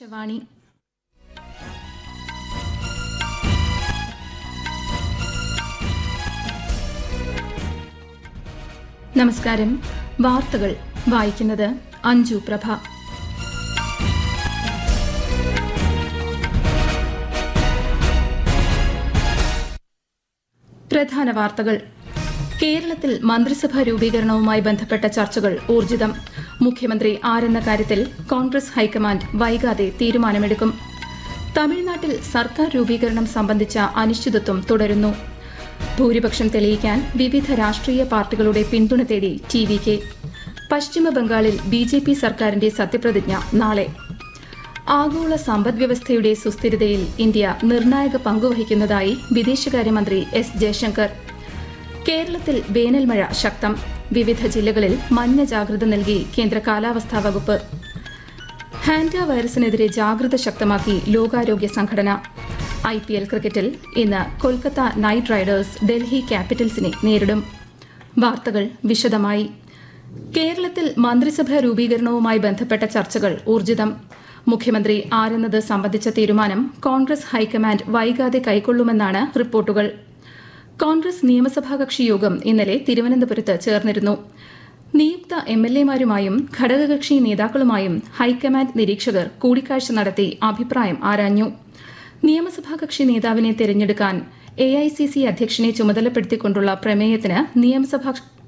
ആകാശവാണി നമസ്കാരം വാർത്തകൾ വായിക്കുന്നത് അഞ്ജു പ്രഭ പ്രധാന വാർത്തകൾ കേരളത്തിൽ മന്ത്രിസഭാ രൂപീകരണവുമായി ബന്ധപ്പെട്ട ചർച്ചകൾ ഊർജിതം മുഖ്യമന്ത്രി ആരെന്ന കാര്യത്തിൽ കോൺഗ്രസ് ഹൈക്കമാൻഡ് വൈകാതെ തീരുമാനമെടുക്കും തമിഴ്നാട്ടിൽ സർക്കാർ രൂപീകരണം സംബന്ധിച്ച അനിശ്ചിതത്വം തുടരുന്നു ഭൂരിപക്ഷം തെളിയിക്കാൻ വിവിധ രാഷ്ട്രീയ പാർട്ടികളുടെ പിന്തുണ തേടി ടി വി കെ പശ്ചിമ ബംഗാളിൽ ബി ജെ പി സർക്കാരിന്റെ സത്യപ്രതിജ്ഞ നാളെ ആഗോള സമ്പദ്വ്യവസ്ഥയുടെ സുസ്ഥിരതയിൽ ഇന്ത്യ നിർണായക പങ്കുവഹിക്കുന്നതായി വിദേശകാര്യമന്ത്രി എസ് ജയശങ്കർ കേരളത്തിൽ വേനൽമഴ ശക്തം വിവിധ ജില്ലകളിൽ മഞ്ഞ ജാഗ്രത നൽകി കേന്ദ്ര കാലാവസ്ഥാ വകുപ്പ് ഹാൻഡ വൈറസിനെതിരെ ജാഗ്രത ശക്തമാക്കി ലോകാരോഗ്യ സംഘടന ഐ പി എൽ ക്രിക്കറ്റിൽ ഇന്ന് കൊൽക്കത്ത നൈറ്റ് റൈഡേഴ്സ് ഡൽഹി ക്യാപിറ്റൽസിനെ നേരിടും വാർത്തകൾ വിശദമായി കേരളത്തിൽ മന്ത്രിസഭാ രൂപീകരണവുമായി ബന്ധപ്പെട്ട ചർച്ചകൾ ഊർജിതം മുഖ്യമന്ത്രി ആരെന്നത് സംബന്ധിച്ച തീരുമാനം കോൺഗ്രസ് ഹൈക്കമാൻഡ് വൈകാതെ കൈക്കൊള്ളുമെന്നാണ് റിപ്പോർട്ടുകൾ കോൺഗ്രസ് നിയമസഭാ കക്ഷി യോഗം ഇന്നലെ തിരുവനന്തപുരത്ത് ചേർന്നിരുന്നു നിയുക്ത എം എൽ എമാരുമായും ഘടകകക്ഷി നേതാക്കളുമായും ഹൈക്കമാൻഡ് നിരീക്ഷകർ കൂടിക്കാഴ്ച നടത്തി അഭിപ്രായം ആരാഞ്ഞു നിയമസഭാ കക്ഷി നേതാവിനെ തെരഞ്ഞെടുക്കാൻ എ ഐ സി സി അധ്യക്ഷനെ ചുമതലപ്പെടുത്തിക്കൊണ്ടുള്ള പ്രമേയത്തിന് നിയമസഭാ